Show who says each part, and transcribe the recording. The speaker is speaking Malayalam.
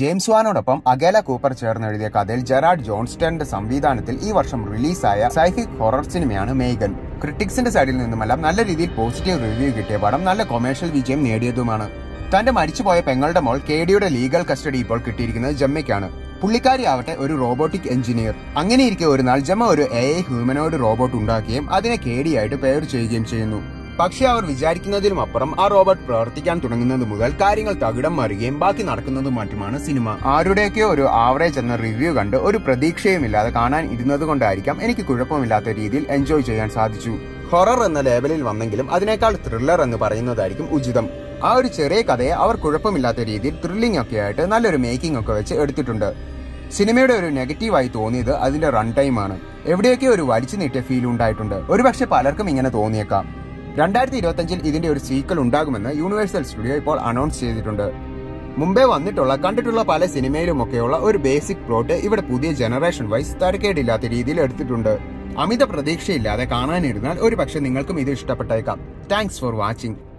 Speaker 1: ജെയിംസ് വാനോടൊപ്പം അഗേല കൂപ്പർ ചേർന്ന് എഴുതിയ കഥയിൽ ജെറാഡ് ജോൺസ്റ്റന്റെ സംവിധാനത്തിൽ ഈ വർഷം റിലീസായ സൈഫിക് ഹൊറർ സിനിമയാണ് മേഗൻ ക്രിട്ടിക്സിന്റെ സൈഡിൽ നിന്നുമെല്ലാം നല്ല രീതിയിൽ പോസിറ്റീവ് റിവ്യൂ കിട്ടിയ പടം നല്ല കൊമേഴ്ഷ്യൽ വിജയം നേടിയതുമാണ് തന്റെ മരിച്ചുപോയ പെങ്ങളുടെ മോൾ കെഡിയുടെ ലീഗൽ കസ്റ്റഡി ഇപ്പോൾ കിട്ടിയിരിക്കുന്നത് ജമ്മയ്ക്കാണ് പുള്ളിക്കാരി ആവട്ടെ ഒരു റോബോട്ടിക് എഞ്ചിനീയർ അങ്ങനെയിരിക്കെ ഒരു നാൾ ജമ്മ ഒരു എ ഐ ഹ്യൂമനോയിഡ് റോബോട്ട് ഉണ്ടാക്കുകയും അതിനെ കേടിയായിട്ട് പേർ ചെയ്യുകയും ചെയ്യുന്നു പക്ഷേ അവർ വിചാരിക്കുന്നതിലും അപ്പുറം ആ റോബോട്ട് പ്രവർത്തിക്കാൻ തുടങ്ങുന്നത് മുതൽ കാര്യങ്ങൾ തകിടം മറിയുകയും ബാക്കി നടക്കുന്നതും മറ്റുമാണ് സിനിമ ആരുടെയൊക്കെയോ ഒരു ആവറേജ് എന്ന റിവ്യൂ കണ്ട് ഒരു പ്രതീക്ഷയുമില്ലാതെ കാണാൻ ഇരുന്നത് കൊണ്ടായിരിക്കാം എനിക്ക് കുഴപ്പമില്ലാത്ത രീതിയിൽ എൻജോയ് ചെയ്യാൻ സാധിച്ചു ഹൊറർ എന്ന ലേബലിൽ വന്നെങ്കിലും അതിനേക്കാൾ ത്രില്ലർ എന്ന് പറയുന്നതായിരിക്കും ഉചിതം ആ ഒരു ചെറിയ കഥയെ അവർ കുഴപ്പമില്ലാത്ത രീതിയിൽ ത്രില്ലിംഗ് ഒക്കെ ആയിട്ട് നല്ലൊരു മേക്കിംഗ് ഒക്കെ വെച്ച് എടുത്തിട്ടുണ്ട് സിനിമയുടെ ഒരു നെഗറ്റീവായി തോന്നിയത് അതിന്റെ റൺ ടൈം ആണ് എവിടെയൊക്കെ ഒരു വലിച്ചു നീട്ടിയ ഫീൽ ഉണ്ടായിട്ടുണ്ട് ഒരുപക്ഷെ പലർക്കും ഇങ്ങനെ തോന്നിയേക്കാം രണ്ടായിരത്തി ഇരുപത്തഞ്ചിൽ ഇതിന്റെ ഒരു സീക്വൽ ഉണ്ടാകുമെന്ന് യൂണിവേഴ്സൽ സ്റ്റുഡിയോ ഇപ്പോൾ അനൗൺസ് ചെയ്തിട്ടുണ്ട് മുമ്പേ വന്നിട്ടുള്ള കണ്ടിട്ടുള്ള പല സിനിമയിലുമൊക്കെയുള്ള ഒരു ബേസിക് പ്ലോട്ട് ഇവിടെ പുതിയ ജനറേഷൻ വൈസ് തരക്കേടില്ലാത്ത രീതിയിൽ എടുത്തിട്ടുണ്ട് അമിത പ്രതീക്ഷയില്ലാതെ കാണാനിരുന്നാൽ ഒരു പക്ഷെ നിങ്ങൾക്കും ഇത് ഇഷ്ടപ്പെട്ടേക്കാം താങ്ക്സ് ഫോർ വാച്ചിങ്